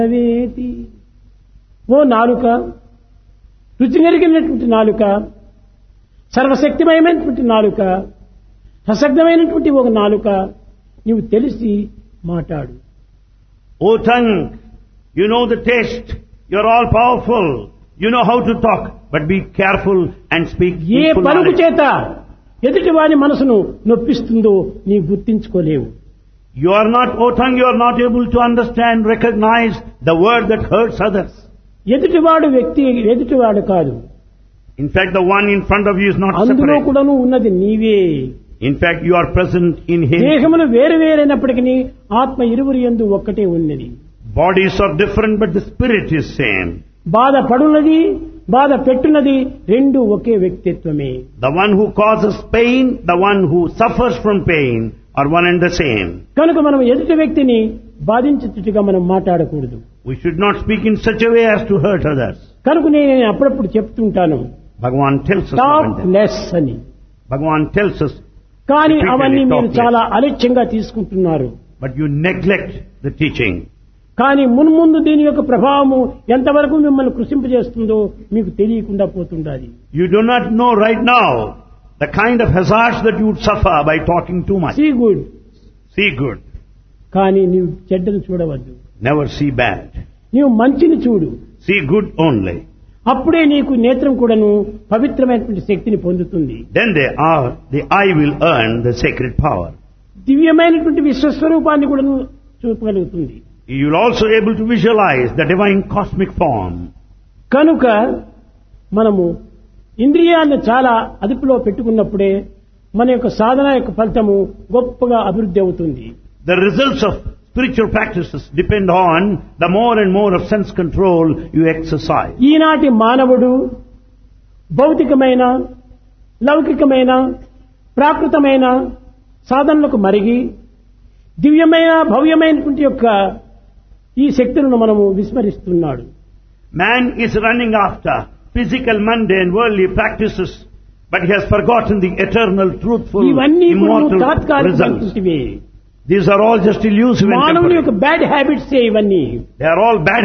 అవేతి ఓ నాలుక రుచి నెరిగినటువంటి నాలుక సర్వశక్తిమయమైనటువంటి నాలుక సశక్తమైనటువంటి ఒక నాలుక నీవు తెలిసి మాట్లాడు O tongue, you know the taste. You're all powerful. You know how to talk. But be careful and speak A peaceful పలుకు knowledge. చేత ఎదుటి వాని మనసును నొప్పిస్తుందో నీ గుర్తించుకోలేవు You are not, O tongue, you are not able to understand, recognize the word that hurts others. ఎదుటివాడు వ్యక్తి ఎదుటివాడు కాదు In fact, the one in front of you is not అందులో separate. కూడాను ఉన్నది నీవే In fact, you are present in Him. దేహములు వేరు వేరైనప్పటికీ ఆత్మ ఇరువురి ఎందు ఒక్కటే ఉన్నది Bodies are different, but the spirit is same. బాధ పడున్నది బాధ పెట్టున్నది రెండు ఒకే వ్యక్తిత్వమే The one who causes pain, the one who suffers from pain are one and the same. కనుక మనం ఎదుటి వ్యక్తిని బాధించేట్టుగా మనం మాట్లాడకూడదు We should not speak in such a way as to hurt others. కనుక నేను అప్పుడప్పుడు చెప్తుంటాను Bhagavan tells us top about that. Less అని Bhagavan tells us, కానీ Repeatedly అవన్నీ మీరు talk less. చాలా అలక్ష్యంగా తీసుకుంటున్నారు but you neglect the teaching. కానీ మున్ముందు దీని యొక్క ప్రభావము ఎంతవరకు మిమ్మల్ని కృషింపజేస్తుందో మీకు తెలియకుండా పోతుండాలి You do not know right now the kind of hazards that you would suffer by talking too much. See good See good, కానీ నీవు చెడ్డను చూడవద్దు never see bad. నీవు మంచిని చూడు See good only. అప్పుడే నీకు నేత్రం కూడాను పవిత్రమైనటువంటి శక్తిని పొందుతుంది Then they are, the eye will earn the sacred power. దివ్యమైనటువంటి విశ్వస్వరూపాన్ని కూడాను చూపగలుగుతుంది You will also able to visualize the divine cosmic form. కనుక మనము ఇంద్రియాలను చాలా అదుపులో పెట్టుకున్నప్పుడే మన యొక్క సాధన యొక్క ఫలితము గొప్పగా అభివృద్ధి అవుతుంది The results of spiritual practices depend on the more and more of sense control you exercise. ఈనాటి మానవుడు భౌతికమైన లౌకికమైన ప్రాకృతమైన సాధనలకు మరిగి దివ్యమైన భవ్యమైనటువంటి యొక్క ఈ శక్తులను మనము విస్మరిస్తున్నాడు Man is running after physical, mundane, worldly practices, but he has forgotten the eternal, truthful, ఇవన్నీ కూడా immortal results. తాత్కాలికమైనటువంటివి These are all just illusive and మానవుని యొక్క temporary. బ్యాడ్ హ్యాబిట్స్ ఇవన్నీ They are all bad